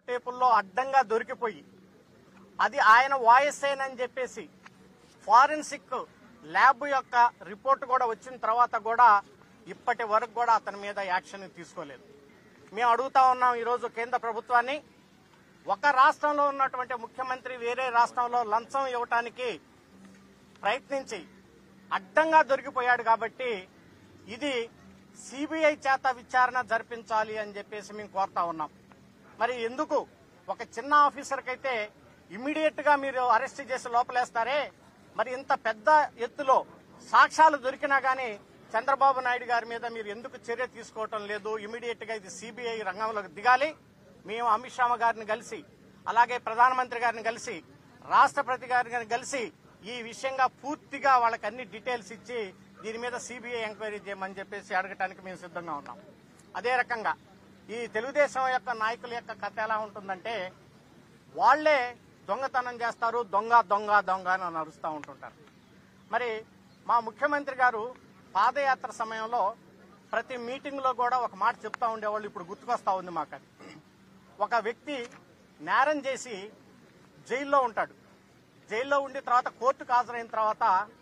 టేపుల్లో అడ్డంగా దొరికిపోయి అది ఆయన వాయిస్ అని చెప్పేసి ఫారెన్సిక్ ల్యాబ్ యొక్క రిపోర్ట్ కూడా వచ్చిన తర్వాత కూడా ఇప్పటి వరకు కూడా అతని మీద యాక్షన్ తీసుకోలేదు మేము అడుగుతా ఉన్నాం ఈరోజు కేంద్ర ప్రభుత్వాన్ని ఒక రాష్ట్రంలో ఉన్నటువంటి ముఖ్యమంత్రి వేరే రాష్ట్రంలో లంచం ఇవ్వటానికి ప్రయత్నించి అడ్డంగా దొరికిపోయాడు కాబట్టి ఇది సిబిఐ చేత విచారణ జరిపించాలి అని చెప్పేసి మేము కోరుతా ఉన్నాం మరి ఎందుకు ఒక చిన్న ఆఫీసర్కి అయితే ఇమ్మీడియట్ గా మీరు అరెస్ట్ చేసి లోపలేస్తారే మరి ఇంత పెద్ద ఎత్తులో సాక్ష్యాలు దొరికినా గానీ చంద్రబాబు నాయుడు గారి మీద మీరు ఎందుకు చర్య తీసుకోవటం లేదు ఇమ్మీడియట్ గా ఇది సిబిఐ రంగంలోకి దిగాలి మేము అమిత్ షా గారిని కలిసి అలాగే ప్రధానమంత్రి గారిని కలిసి రాష్ట్రపతి గారిని కలిసి ఈ విషయంగా పూర్తిగా వాళ్ళకి అన్ని డీటెయిల్స్ ఇచ్చి దీని మీద సిబిఐ ఎంక్వైరీ చేయమని చెప్పేసి అడగటానికి మేము సిద్ధంగా ఉన్నాం అదే రకంగా ఈ తెలుగుదేశం యొక్క నాయకుల యొక్క కథ ఎలా ఉంటుందంటే వాళ్లే దొంగతనం చేస్తారు దొంగ దొంగ దొంగ అని అరుస్తూ ఉంటుంటారు మరి మా ముఖ్యమంత్రి గారు పాదయాత్ర సమయంలో ప్రతి మీటింగ్ లో కూడా ఒక మాట చెప్తా ఉండేవాళ్ళు ఇప్పుడు గుర్తుకొస్తా ఉంది మాకు అది ఒక వ్యక్తి నేరం చేసి జైల్లో ఉంటాడు జైల్లో ఉండి తర్వాత కోర్టుకు హాజరైన తర్వాత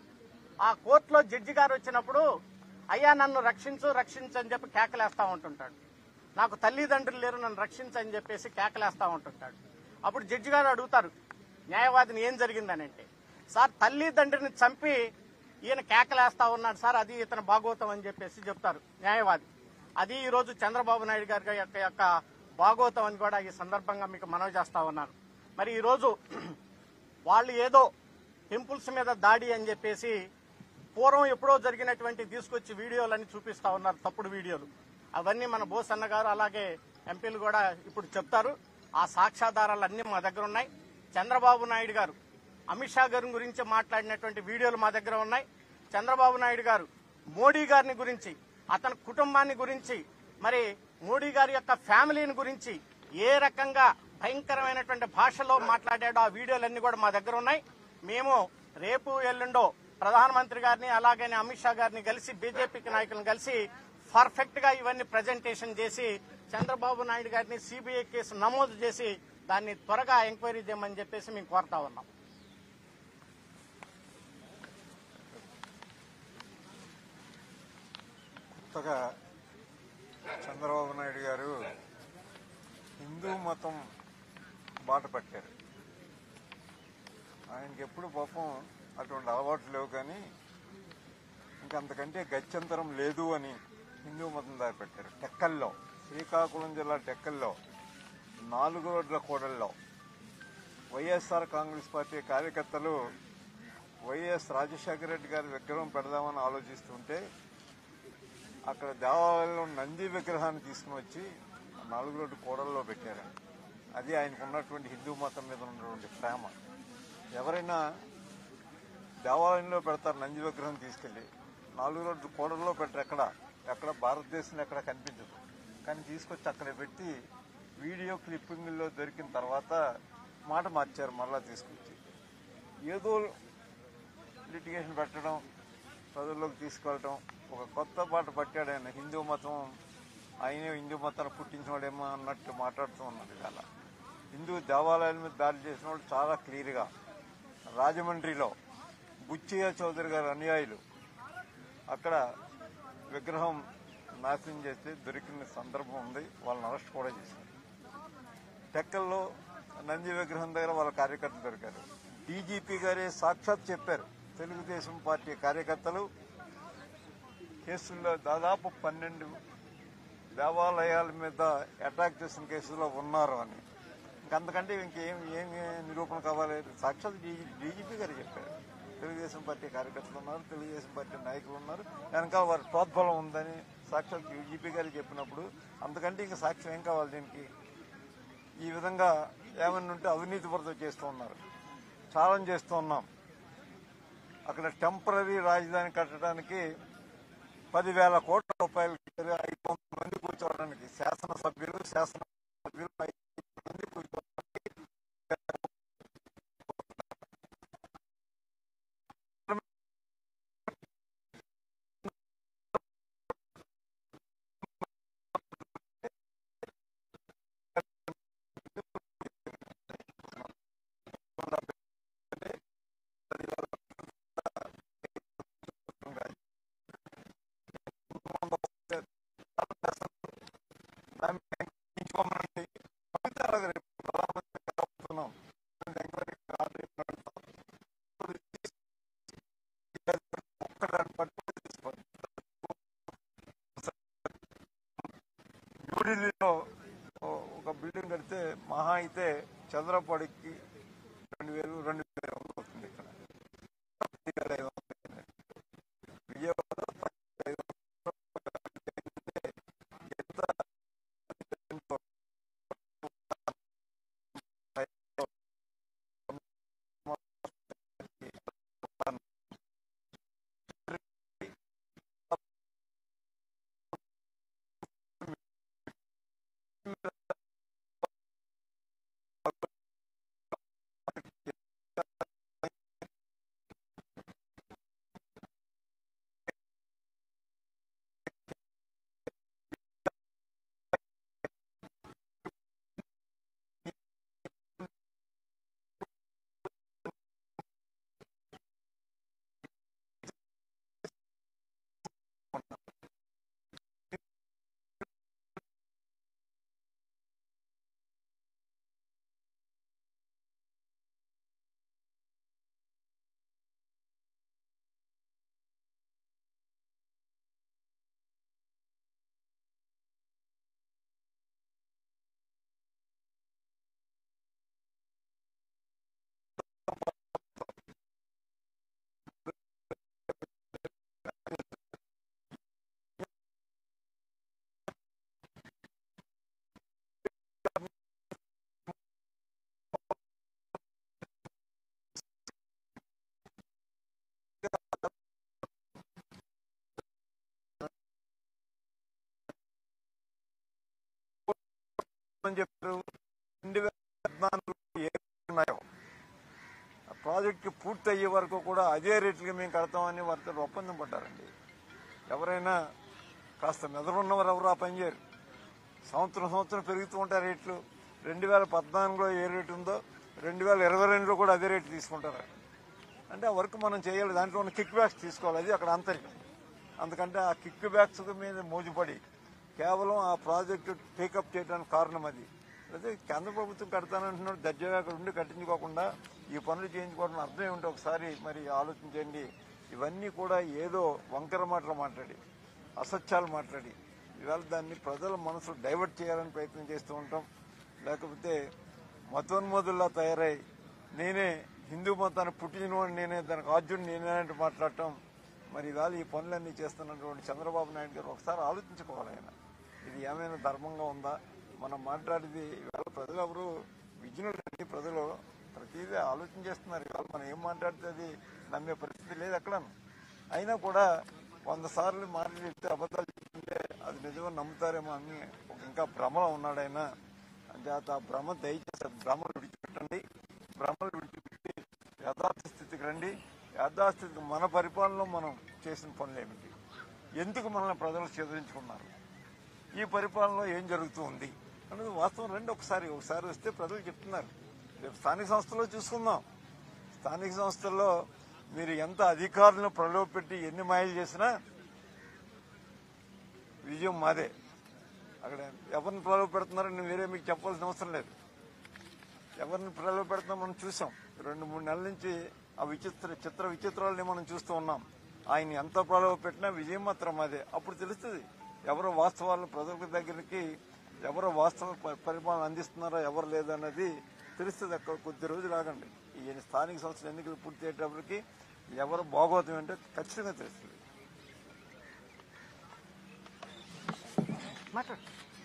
ఆ కోర్టులో జడ్జి గారు వచ్చినప్పుడు అయ్యా నన్ను రక్షించు రక్షించు అని చెప్పి కేకలేస్తా ఉంటుంటాడు నాకు తల్లిదండ్రులు లేరు నన్ను రక్షించని చెప్పేసి కేకలేస్తా ఉంటుంటాడు అప్పుడు జడ్జి గారు అడుగుతారు న్యాయవాదిని ఏం జరిగిందని అంటే సార్ తల్లిదండ్రిని చంపి ఈయన కేకలేస్తా ఉన్నాడు సార్ అది ఇతను భాగవతం అని చెప్పేసి చెప్తారు న్యాయవాది అది ఈ రోజు చంద్రబాబు నాయుడు గారి యొక్క యొక్క భాగవతం అని కూడా ఈ సందర్భంగా మీకు మనవి చేస్తా ఉన్నాను మరి ఈ రోజు వాళ్ళు ఏదో టెంపుల్స్ మీద దాడి అని చెప్పేసి పూర్వం ఎప్పుడో జరిగినటువంటి తీసుకొచ్చి వీడియోలన్నీ చూపిస్తా ఉన్నారు తప్పుడు వీడియోలు అవన్నీ మన బోస్ అన్న గారు అలాగే ఎంపీలు కూడా ఇప్పుడు చెప్తారు ఆ సాక్ష్యాధారాలు అన్ని మా దగ్గర ఉన్నాయి చంద్రబాబు నాయుడు గారు అమిత్ షా గారి గురించి మాట్లాడినటువంటి వీడియోలు మా దగ్గర ఉన్నాయి చంద్రబాబు నాయుడు గారు మోడీ గారిని గురించి అతని కుటుంబాన్ని గురించి మరి మోడీ గారి యొక్క ఫ్యామిలీని గురించి ఏ రకంగా భయంకరమైనటువంటి భాషలో మాట్లాడాడో ఆ వీడియోలన్నీ కూడా మా దగ్గర ఉన్నాయి మేము రేపు ఎల్లుండో ప్రధానమంత్రి గారిని అలాగే అమిత్ షా గారిని కలిసి బీజేపీకి నాయకులను కలిసి పర్ఫెక్ట్ గా ఇవన్నీ ప్రజెంటేషన్ చేసి చంద్రబాబు నాయుడు గారిని సిబిఐ కేసు నమోదు చేసి దాన్ని త్వరగా ఎంక్వైరీ చేయమని చెప్పేసి మేము కోరుతా ఉన్నాం కొత్తగా చంద్రబాబు నాయుడు గారు హిందూ మతం బాట పట్టారు ఆయనకి ఎప్పుడు పాపం అటువంటి అలవాట్లు లేవు కానీ ఇంకంతకంటే గత్యంతరం లేదు అని హిందూ మతం దారి పెట్టారు టెక్కల్లో శ్రీకాకుళం జిల్లా టెక్కల్లో నాలుగు రోడ్ల కూడల్లో వైఎస్ఆర్ కాంగ్రెస్ పార్టీ కార్యకర్తలు వైఎస్ రాజశేఖర రెడ్డి గారి విగ్రహం పెడదామని ఆలోచిస్తుంటే అక్కడ దేవాలయంలో నంది విగ్రహాన్ని తీసుకుని వచ్చి నాలుగు రోడ్డు కూడల్లో పెట్టారు అది ఆయనకు ఉన్నటువంటి హిందూ మతం మీద ఉన్నటువంటి ప్రేమ ఎవరైనా దేవాలయంలో పెడతారు నంది విగ్రహం తీసుకెళ్లి నాలుగు రోడ్డు కూడల్లో పెట్టరు ఎక్కడ ఎక్కడ భారతదేశంలో ఎక్కడ కనిపించదు కానీ తీసుకొచ్చి అక్కడ పెట్టి వీడియో క్లిప్పింగ్లో దొరికిన తర్వాత మాట మార్చారు మరలా తీసుకొచ్చి ఏదో లిటిగేషన్ పెట్టడం ప్రజల్లోకి తీసుకెళ్ళటం ఒక కొత్త పాట పట్టాడు ఆయన హిందూ మతం ఆయనే హిందూ మతాన్ని పుట్టించినోడేమో అన్నట్టు మాట్లాడుతూ ఉన్నాడు ఇవాళ హిందూ దేవాలయాల మీద దాడి చేసిన వాళ్ళు చాలా క్లియర్గా రాజమండ్రిలో బుచ్చయ్య చౌదరి గారి అనుయాయులు అక్కడ విగ్రహం నాశనం చేస్తే దొరికిన సందర్భం ఉంది వాళ్ళని అరెస్ట్ కూడా చేశారు టెక్కల్లో నంది విగ్రహం దగ్గర వాళ్ళ కార్యకర్తలు దొరికారు డీజీపీ గారే సాక్షాత్ చెప్పారు తెలుగుదేశం పార్టీ కార్యకర్తలు కేసుల్లో దాదాపు పన్నెండు దేవాలయాల మీద అటాక్ చేసిన కేసులో ఉన్నారు అని ఇంకంతకంటే ఇంకేం ఏం నిరూపణ కావాలి సాక్షాత్ డీజీపీ గారు చెప్పారు తెలుగుదేశం పార్టీ కార్యకర్తలు ఉన్నారు తెలుగుదేశం పార్టీ నాయకులు ఉన్నారు వెనకాల వారి ప్రోద్బలం ఉందని సాక్షాత్ డీజీపీ గారు చెప్పినప్పుడు అంతకంటే ఇంకా సాక్ష్యం ఏం కావాలి దీనికి ఈ విధంగా ఏమన్నా ఉంటే అవినీతి వరద చేస్తూ ఉన్నారు ఛాలెంజ్ చేస్తూ ఉన్నాం అక్కడ టెంపరీ రాజధాని కట్టడానికి పదివేల కోట్ల రూపాయలు ఇచ్చారు. ఐదు వందల మంది కూర్చోవడానికి శాసనసభ్యులు శాసన సభ్యులు ఐదు మంది కూర్చోవడానికి అలాగే రేపు ప్రధానమంత్రి కాబోతున్నాం. Enquiry order నడుపుతాం. ఇప్పుడు ఒక్కదాన్ని పట్టుకొని తీసుకోండి. న్యూఢిల్లీలో ఓ- ఒక బిల్డింగ్ కడితే మహా అయితే చంద్రపాడికి రెండు వేలు రెండు వేల ఐదు వందలు అవుతుంది ఇక్కడ పది వేల ఐదు వందలు. విజయవాడలో పది ఐదు వందలు ఎంత ఎంతో అని చెప్పారు రెండు వేల పద్నాలుగులో ఏ రేట్లు ఉన్నాయో ఆ ప్రాజెక్టు పూర్తి అయ్యే వరకు కూడా అదే రేట్లకి మేము కడతామని వారితో ఒప్పందం పడ్డారండి ఎవరైనా కాస్త మెదడున్నవారు ఎవరు ఆ పని చేయరు సంవత్సరం సంవత్సరం పెరుగుతూ ఉంటాయి రేట్లు రెండు వేల పద్నాలుగులో ఏ రేటు ఉందో రెండు వేల ఇరవై రెండులో కూడా అదే రేటు తీసుకుంటారు అంటే ఆ వర్క్ మనం చేయాలి దాంట్లో ఉన్న కిక్ బ్యాక్స్ తీసుకోవాలి అది అక్కడ అంతర్యం అందుకంటే ఆ కిక్ బ్యాక్స్ మీద మోజుపడి కేవలం ఆ ప్రాజెక్టు టేకప్ చేయడానికి కారణం అది అదే కేంద్ర ప్రభుత్వం కడతానంటున్నాడు దర్జాగా అక్కడ ఉండి కట్టించుకోకుండా ఈ పనులు చేయించుకోవడం అర్థం ఏమిటో ఒకసారి మరి ఆలోచించండి ఇవన్నీ కూడా ఏదో వంకర మాటలు మాట్లాడి అసత్యాలు మాట్లాడి ఇవాళ దాన్ని ప్రజల మనసు డైవర్ట్ చేయాలని ప్రయత్నం చేస్తూ ఉంటాం లేకపోతే మతోన్మోదుల్లా తయారై నేనే హిందూ మతాన్ని పుట్టినవాడు నేనే దానికి ఆద్యుడు నేనే అంటూ మాట్లాడటం మరి ఇవాళ ఈ పనులన్నీ చేస్తున్నటువంటి చంద్రబాబు నాయుడు గారు ఒకసారి ఆలోచించుకోవాలి ఆయన ఇది ఏమైనా ధర్మంగా ఉందా మనం మాట్లాడేది ఇవాళ ప్రజలు ఎవరు విజ్ఞులండి ప్రజలు ప్రతిదీ ఆలోచన చేస్తున్నారు ఇవాళ మనం ఏం మాట్లాడితే అది నమ్మే పరిస్థితి లేదు ఎక్కడ అయినా కూడా వంద సార్లు మాటలు చెప్తే అబద్ధాలు చెప్తుంటే అది నిజంగా నమ్ముతారేమో అని ఒక ఇంకా భ్రమలో ఉన్నాడు ఆయన అంచేత ఆ భ్రమ దయచేసి ఆ భ్రమలు విడిచిపెట్టండి భ్రమలు విడిచిపెట్టి యథార్థ స్థితికి రండి యథార్థ స్థితికి మన పరిపాలనలో మనం చేసిన పనులు ఏమిటి ఎందుకు మనల్ని ప్రజలు చెదిరించుకున్నారు ఈ పరిపాలనలో ఏం జరుగుతూ ఉంది అనేది వాస్తవం రండి ఒకసారి ఒకసారి వస్తే ప్రజలు చెప్తున్నారు రేపు స్థానిక సంస్థల్లో చూసుకుందాం స్థానిక సంస్థల్లో మీరు ఎంత అధికారులను ప్రలోభపెట్టి ఎన్ని మాయలు చేసినా విజయం మాదే అక్కడ ఎవరిని ప్రలోభ పెడుతున్నారని వేరే మీకు చెప్పాల్సిన అవసరం లేదు ఎవరిని ప్రలోభ పెడుతున్నా మనం చూసాం రెండు మూడు నెలల నుంచి ఆ విచిత్ర చిత్ర విచిత్రాలని మనం చూస్తూ ఉన్నాం ఆయన ఎంత ప్రలోభ పెట్టినా విజయం మాత్రం అదే అప్పుడు తెలుస్తుంది ఎవరు వాస్తవాలు ప్రజల దగ్గరికి ఎవరు వాస్తవ ప- పరిపాలన అందిస్తున్నారో ఎవరు లేదన్నది తెలుస్తుంది అక్కడ కొద్ది రోజులు ఆగండి ఈ స్థానిక సంస్థల ఎన్నికలు పూర్తి అయ్యేటప్పటికి ఎవరు బాగోతం అంటే ఖచ్చితంగా తెలుస్తుంది మాట్లాడు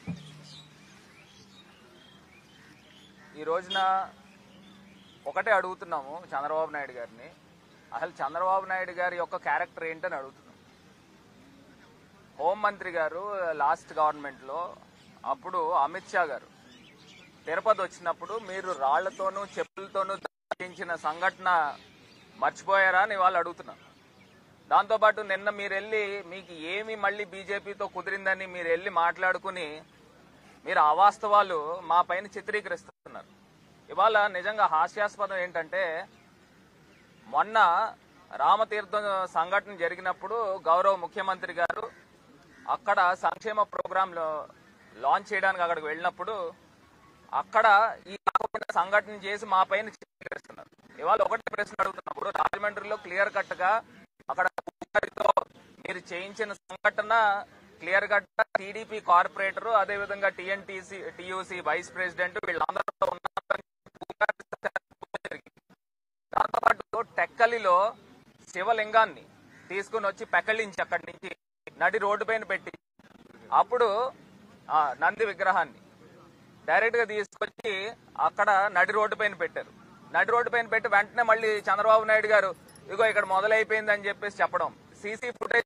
ఈ రోజున ఒకటే అడుగుతున్నాము చంద్రబాబు నాయుడు గారిని అసలు చంద్రబాబు నాయుడు గారి యొక్క క్యారెక్టర్ ఏంటని అడుగుతున్నాం హోంమంత్రి గారు లాస్ట్ గవర్నమెంట్లో అప్పుడు అమిత్ షా గారు తిరుపతి వచ్చినప్పుడు మీరు రాళ్లతోనూ చెప్పులతోనూ దాటించిన సంఘటన మర్చిపోయారా అని వాళ్ళు అడుగుతున్నారు దాంతోపాటు నిన్న మీరు వెళ్ళి మీకు ఏమి మళ్ళీ బీజేపీతో కుదిరిందని మీరు వెళ్ళి మాట్లాడుకుని మీరు అవాస్తవాలు మా పైన చిత్రీకరిస్తున్నారు ఇవాళ నిజంగా హాస్యాస్పదం ఏంటంటే మొన్న రామతీర్థం సంఘటన జరిగినప్పుడు గౌరవ ముఖ్యమంత్రి గారు అక్కడ సంక్షేమ ప్రోగ్రాంలో లాంచ్ చేయడానికి అక్కడికి వెళ్ళినప్పుడు అక్కడ ఈ రకమైన సంఘటన చేసి మా పైన చేస్తున్నారు ఇవాళ ఒకటే ప్రశ్న అడుగుతున్నప్పుడు రాజమండ్రిలో క్లియర్ కట్ గా అక్కడ పూజారితో మీరు చేయించిన సంఘటన క్లియర్ కట్ గా టీడీపీ కార్పొరేటర్ అదే విధంగా టీఎన్టీసీ టీయూసీ వైస్ ప్రెసిడెంట్ వీళ్ళందరూ ఉన్నారని పూజారి జరిగింది. దాంతోపాటు టెక్కలిలో శివలింగాన్ని తీసుకుని వచ్చి పెకలించి అక్కడి నుంచి నడి రోడ్డు పైన పెట్టి అప్పుడు ఆ నంది విగ్రహాన్ని డైరెక్ట్ గా తీసుకొచ్చి అక్కడ నడి రోడ్డు పైన పెట్టారు నడి రోడ్డు పైన పెట్టి వెంటనే మళ్ళీ చంద్రబాబు నాయుడు గారు ఇగో ఇక్కడ మొదలైపోయింది అని చెప్పేసి చెప్పడం సీసీ ఫుటేజ్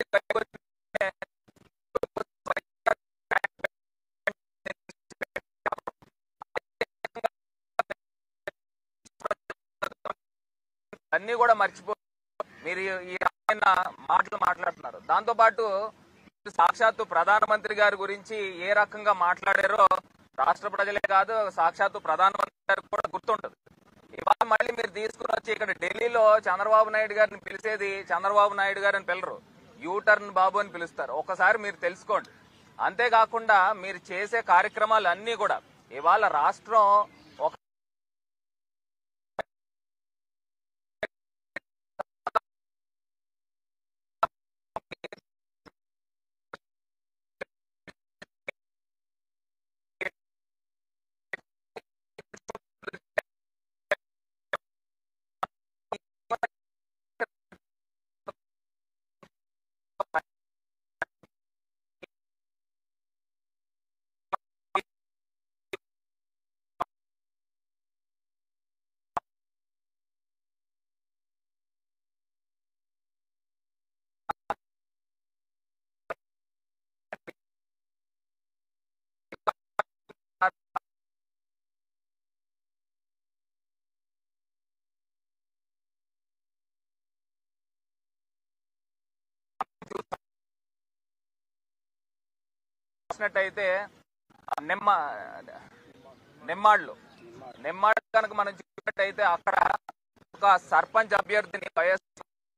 అన్ని కూడా మర్చిపో మీరు ఈ- ఈ రకమైన మాటలు మాట్లాడుతున్నారు దాంతో పాటు సాక్షాత్తు ప్రధానమంత్రి గారి గురించి ఏ రకంగా మాట్లాడారో రాష్ట్ర ప్రజలే కాదు సాక్షాత్తు ప్రధానమంత్రి గారికి కూడా గుర్తుంటది ఇవాళ మళ్ళీ మీరు తీసుకుని వచ్చి ఇక్కడ ఢిల్లీలో చంద్రబాబు నాయుడు గారిని పిలిచేది చంద్రబాబు నాయుడు గారిని పిలరు యూటర్న్ బాబు అని పిలుస్తారు ఒకసారి మీరు తెలుసుకోండి అంతేకాకుండా మీరు చేసే కార్యక్రమాలు అన్నీ కూడా ఇవాళ రాష్ట్రం ఒక చూసినట్టయితే ఆ నిమ్మ నిమ్మాళ్ళు నిమ్మాళ్ళు కనుక మనం చూసినట్టయితే అక్కడ ఒక సర్పంచ్ అభ్యర్థిని వైఎస్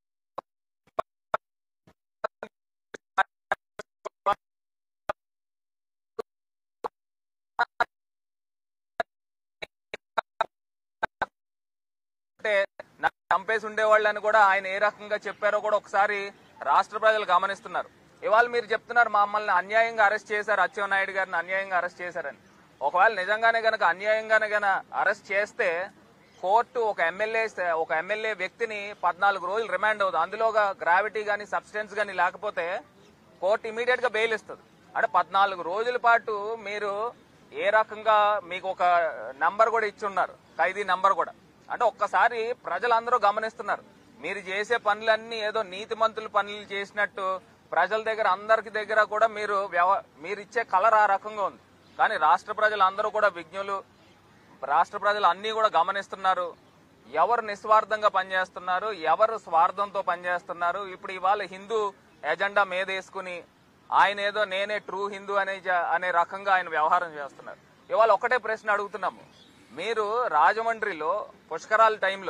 అంటే నాకు చంపేసి ఉండేవాళ్ళని కూడా ఆయన ఏ రకంగా చెప్పారో కూడా ఒకసారి రాష్ట్ర ప్రజలు గమనిస్తున్నారు ఇవాళ మీరు చెప్తున్నారు మమ్మల్ని అన్యాయంగా అరెస్ట్ చేశారు అచ్చెన్నాయుడు గారిని అన్యాయంగా అరెస్ట్ చేశారని ఒకవేళ నిజంగానే గనక అన్యాయంగానే గన అరెస్ట్ చేస్తే కోర్టు ఒక ఎమ్మెల్యే ఒక ఎమ్మెల్యే వ్యక్తిని పద్నాలుగు రోజులు రిమాండ్ అవుతుంది అందులోగా గ్రావిటీ గానీ సబ్స్టెన్స్ గానీ లేకపోతే కోర్టు ఇమీడియట్ గా బెయిల్ ఇస్తుంది అంటే పద్నాలుగు రోజుల పాటు మీరు ఏ రకంగా మీకు ఒక నంబర్ కూడా ఇచ్చున్నారు ఖైదీ నంబర్ కూడా అంటే ఒక్కసారి ప్రజలందరూ గమనిస్తున్నారు మీరు చేసే పనులన్నీ ఏదో నీతిమంతుల పనులు చేసినట్టు ప్రజల దగ్గర అందరికి దగ్గర కూడా మీరు వ్యవ- మీరు ఇచ్చే కలర్ ఆ రకంగా ఉంది కానీ రాష్ట్ర ప్రజలు అందరూ కూడా విజ్ఞులు రాష్ట్ర ప్రజలు అన్ని కూడా గమనిస్తున్నారు ఎవరు నిస్వార్థంగా పనిచేస్తున్నారు ఎవరు స్వార్థంతో పనిచేస్తున్నారు ఇప్పుడు ఇవాళ హిందూ ఎజెండా మీదేసుకుని ఆయన ఏదో నేనే ట్రూ హిందూ అనే జ- అనే రకంగా ఆయన వ్యవహారం చేస్తున్నారు ఇవాళ ఒకటే ప్రశ్న అడుగుతున్నాము మీరు రాజమండ్రిలో పుష్కరాల టైంలో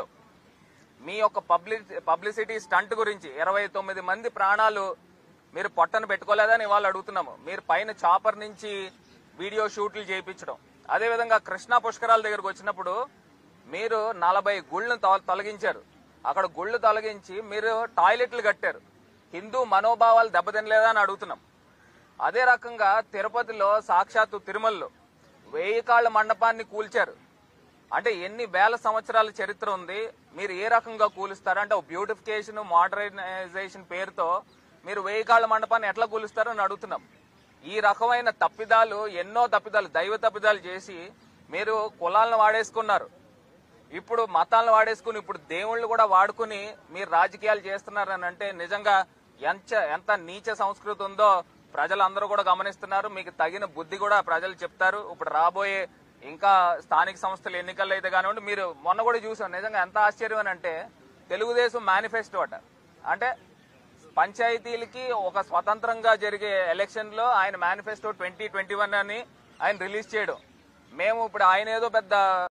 మీ యొక్క పబ్లి పబ్లిసిటీ స్టంట్ గురించి ఇరవై తొమ్మిది మంది ప్రాణాలు మీరు పొట్టను పెట్టుకోలేదని ఇవాళ అడుగుతున్నాము మీరు పైన చాపర్ నుంచి వీడియో షూట్లు చేయించడం అదేవిధంగా కృష్ణా పుష్కరాల దగ్గరకు వచ్చినప్పుడు మీరు నలభై గుళ్ళను తొ- తొలగించారు అక్కడ గుళ్ళు తొలగించి మీరు టాయిలెట్లు కట్టారు హిందూ మనోభావాలు దెబ్బతినలేదా అని అడుగుతున్నాం అదే రకంగా తిరుపతిలో సాక్షాత్తు తిరుమలలో వెయ్యి కాళ్ళ మండపాన్ని కూల్చారు అంటే ఎన్ని వేల సంవత్సరాల చరిత్ర ఉంది మీరు ఏ రకంగా కూలుస్తారు అంటే బ్యూటిఫికేషన్ మోడర్నైజేషన్ పేరుతో మీరు వెయ్యి కాళ్ళ మండపాన్ని ఎట్లా కూలుస్తారు అని అడుగుతున్నాం ఈ రకమైన తప్పిదాలు ఎన్నో తప్పిదాలు దైవ తప్పిదాలు చేసి మీరు కులాలను వాడేసుకున్నారు ఇప్పుడు మతాలను వాడేసుకుని ఇప్పుడు దేవుళ్ళు కూడా వాడుకుని మీరు రాజకీయాలు చేస్తున్నారని అంటే నిజంగా ఎంత ఎంత నీచ సంస్కృతి ఉందో ప్రజలందరూ కూడా గమనిస్తున్నారు మీకు తగిన బుద్ధి కూడా ప్రజలు చెప్తారు ఇప్పుడు రాబోయే ఇంకా స్థానిక సంస్థల ఎన్నికల్లో అయితే కానివ్వండి మీరు మొన్న కూడా చూసాం నిజంగా ఎంత ఆశ్చర్యం అని అంటే తెలుగుదేశం మేనిఫెస్టో అట అంటే పంచాయతీలకి ఒక స్వతంత్రంగా జరిగే ఎలక్షన్ లో ఆయన మేనిఫెస్టో ట్వంటీ ట్వంటీ వన్ అని ఆయన రిలీజ్ చేయడం మేము ఇప్పుడు ఆయన ఏదో పెద్ద